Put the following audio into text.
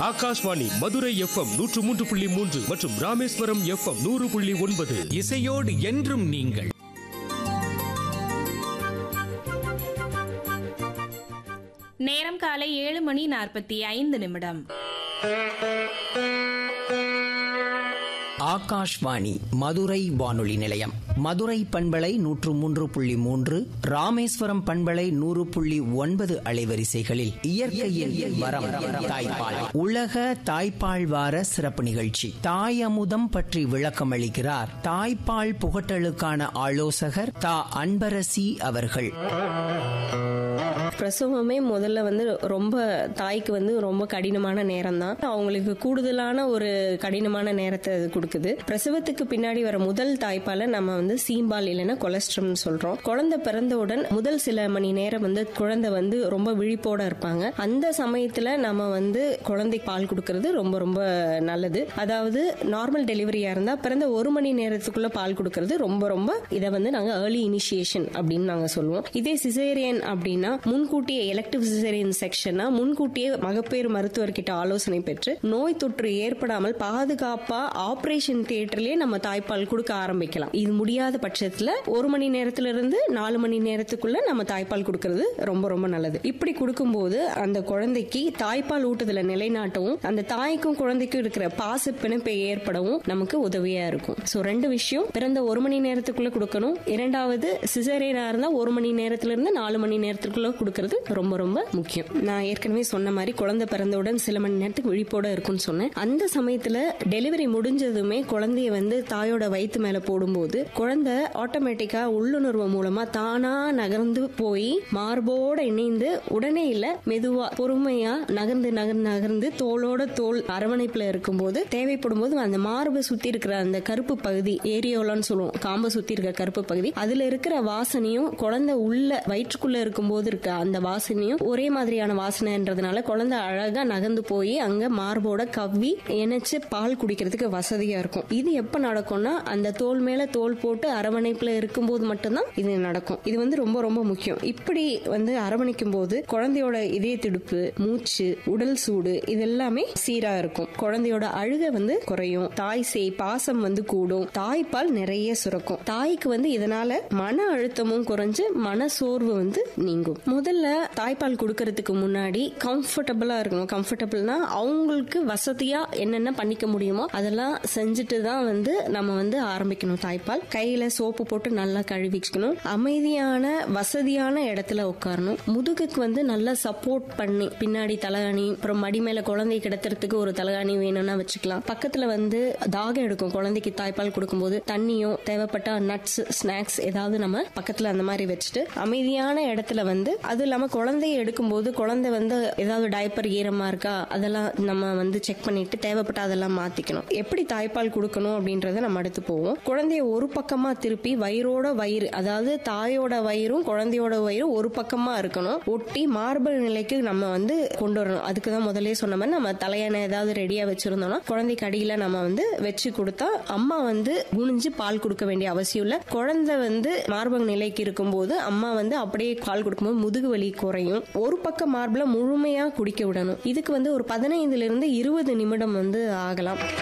Akashvani Madurai FM நூற்று மூன்று புள்ளி மூன்று மற்றும் ராமேஸ்வரம் எஃப்எம் நூறு புள்ளி ஒன்பது இசையோடு என்றும் நீங்கள் நேரம் காலை ஏழு மணி நாற்பத்தி ஐந்து நிமிடம் ஆகாஷ்வாணி மதுரை வானொலி நிலையம் மதுரை பண்பலை நூற்று மூன்று புள்ளி மூன்று ராமேஸ்வரம் பண்பலை நூறு புள்ளி ஒன்பது அலைவரிசைகளில் இயற்கையில் வரம் தாய்ப்பால் உலக தாய்ப்பால் வார சிறப்பு நிகழ்ச்சி தாய் அமுதம் பற்றி விளக்கம் அளிக்கிறார் தாய்ப்பால் புகட்டலுக்கான ஆலோசகர் தா அன்பரசி அவர்கள் பிரசவமே முதல்ல வந்து ரொம்ப தாய்க்கு வந்து ரொம்ப கடினமான நேரம் தான் அவங்களுக்கு கூடுதலான ஒரு கடினமான நேரத்தை அது கொடுக்குது பிரசவத்துக்கு பின்னாடி வர முதல் தாய்ப்பால நம்ம வந்து சீம்பால் இல்லைன்னா கொலஸ்ட்ரம்னு சொல்றோம் குழந்தை பிறந்தவுடன் முதல் சில மணி நேரம் வந்து குழந்தை வந்து ரொம்ப விழிப்போட இருப்பாங்க அந்த சமயத்துல நம்ம வந்து குழந்தைக்கு பால் கொடுக்கறது ரொம்ப ரொம்ப நல்லது அதாவது நார்மல் டெலிவரியா இருந்தா பிறந்த ஒரு மணி நேரத்துக்குள்ள பால் கொடுக்கறது ரொம்ப ரொம்ப இதை வந்து நாங்க ஏர்லி இனிஷியேஷன் அப்படின்னு நாங்க சொல்லுவோம் இதே சிசேரியன் அப்படின்னா முன்கூட்டியே எலக்டிவ் சிசேரியன் செக்ஷனா முன்கூட்டியே மகப்பேறு மருத்துவர்கிட்ட ஆலோசனை பெற்று நோய் தொற்று ஏற்படாமல் பாதுகாப்பா ஆபரேஷன் தியேட்டர்லயே நம்ம தாய்ப்பால் கொடுக்க ஆரம்பிக்கலாம் இது முடியாத பட்சத்துல ஒரு மணி நேரத்துல இருந்து நாலு மணி நேரத்துக்குள்ள நம்ம தாய்ப்பால் கொடுக்கறது ரொம்ப ரொம்ப நல்லது இப்படி கொடுக்கும்போது அந்த குழந்தைக்கு தாய்ப்பால் ஊட்டுதல நிலைநாட்டவும் அந்த தாய்க்கும் குழந்தைக்கும் இருக்கிற பாச பிணைப்பை ஏற்படவும் நமக்கு உதவியா இருக்கும் சோ ரெண்டு விஷயம் பிறந்த ஒரு மணி நேரத்துக்குள்ள கொடுக்கணும் இரண்டாவது சிசேரியனா இருந்தா ஒரு மணி நேரத்துல இருந்து நாலு மணி நேரத்துக்குள்ள கொடுக்கறது ரொம்ப ரொம்ப முக்கியம் நான் ஏற்கனவே சொன்ன மாதிரி குழந்தை பிறந்தவுடன் சில மணி நேரத்துக்கு விழிப்போட இருக்கும்னு சொன்னேன் அந்த சமயத்துல டெலிவரி முடிஞ்சதுமே குழந்தைய வந்து தாயோட வயித்து மேல போடும்போது குழந்தை ஆட்டோமேட்டிக்கா உள்ளுணர்வு மூலமா தானா நகர்ந்து போய் மார்போட இணைந்து உடனே இல்ல மெதுவா பொறுமையா நகர்ந்து நகர்ந்து நகர்ந்து தோளோட தோல் அரவணைப்புல இருக்கும்போது தேவைப்படும் போது அந்த மார்பு சுத்தி இருக்கிற அந்த கருப்பு பகுதி ஏரியோலான்னு சொல்லுவோம் காம்ப சுத்தி இருக்க கருப்பு பகுதி அதுல இருக்கிற வாசனையும் குழந்தை உள்ள வயிற்றுக்குள்ள இருக்கும்போது இருக்க அந்த வாசனையும் ஒரே மாதிரியான வாசனைன்றதுனால குழந்தை அழகா நகர்ந்து போய் அங்க மார்போட கவ்வி இணைச்சு பால் குடிக்கிறதுக்கு வசதியா இருக்கும் இது எப்ப நடக்கும்னா அந்த தோல் மேல தோல் போட்டு அரவணைப்புல இருக்கும்போது மட்டும்தான் இது நடக்கும் இது வந்து ரொம்ப ரொம்ப முக்கியம் இப்படி வந்து அரவணைக்கும் போது குழந்தையோட இதய துடிப்பு மூச்சு உடல் சூடு இது எல்லாமே சீரா இருக்கும் குழந்தையோட அழுகை வந்து குறையும் தாய் சேய் பாசம் வந்து கூடும் தாய்ப்பால் நிறைய சுரக்கும் தாய்க்கு வந்து இதனால மன அழுத்தமும் குறைஞ்சு மன சோர்வு வந்து நீங்கும் முதல்ல தாய்ப்பால் கொடுக்கறதுக்கு முன்னாடி கம்ஃபர்டபுளா இருக்கணும் கம்ஃபர்டபுள்னா அவங்களுக்கு வசதியா என்னென்ன பண்ணிக்க முடியுமோ அதெல்லாம் செஞ்சுட்டு தான் வந்து நம்ம வந்து ஆரம்பிக்கணும் தாய்ப்பால் கையில சோப்பு போட்டு நல்லா கழுவிக்கணும் அமைதியான வசதியான இடத்துல உட்காரணும் முதுகுக்கு வந்து நல்லா சப்போர்ட் பண்ணி பின்னாடி தலகாணி அப்புறம் மடி மேல குழந்தை கிடத்துறதுக்கு ஒரு தலகாணி வேணும்னா வச்சுக்கலாம் பக்கத்துல வந்து தாகம் எடுக்கும் குழந்தைக்கு தாய்ப்பால் கொடுக்கும்போது தண்ணியோ தேவைப்பட்ட நட்ஸ் ஸ்நாக்ஸ் ஏதாவது நம்ம பக்கத்துல அந்த மாதிரி வச்சுட்டு அமைதியான இடத்துல வந்து அது இல்லாம குழந்தைய எடுக்கும்போது குழந்தை வந்து ஏதாவது டைப்பர் ஈரமா இருக்கா அதெல்லாம் நம்ம வந்து செக் பண்ணிட்டு தேவைப்பட்ட அதெல்லாம் மாத்திக்கணும் எப்படி தாய்ப்பால் கொடுக்கணும் அப்படின்றத நம்ம அடுத்து போவோம் குழந்தைய ஒரு பக்கமா திருப்பி வயிறோட வயிறு அதாவது தாயோட வயிறும் குழந்தையோட வயிறும் ஒரு பக்கமா இருக்கணும் ஒட்டி மார்பல் நிலைக்கு நம்ம வந்து கொண்டு வரணும் அதுக்கு தான் முதல்ல சொன்ன மாதிரி நம்ம தலையணை ஏதாவது ரெடியா வச்சிருந்தோம்னா குழந்தைக்கு அடியில நம்ம வந்து வச்சு கொடுத்தா அம்மா வந்து குனிஞ்சு பால் கொடுக்க வேண்டிய அவசியம் இல்ல குழந்தை வந்து மார்பக நிலைக்கு இருக்கும்போது அம்மா வந்து அப்படியே பால் கொடுக்கும்போது முதுகு வலி குறையும் ஒரு பக்கம் மார்பிள முழுமையா குடிக்க விடணும் இதுக்கு வந்து ஒரு பதினைந்துல இருந்து இருபது நிமிடம் வந்து ஆகலாம்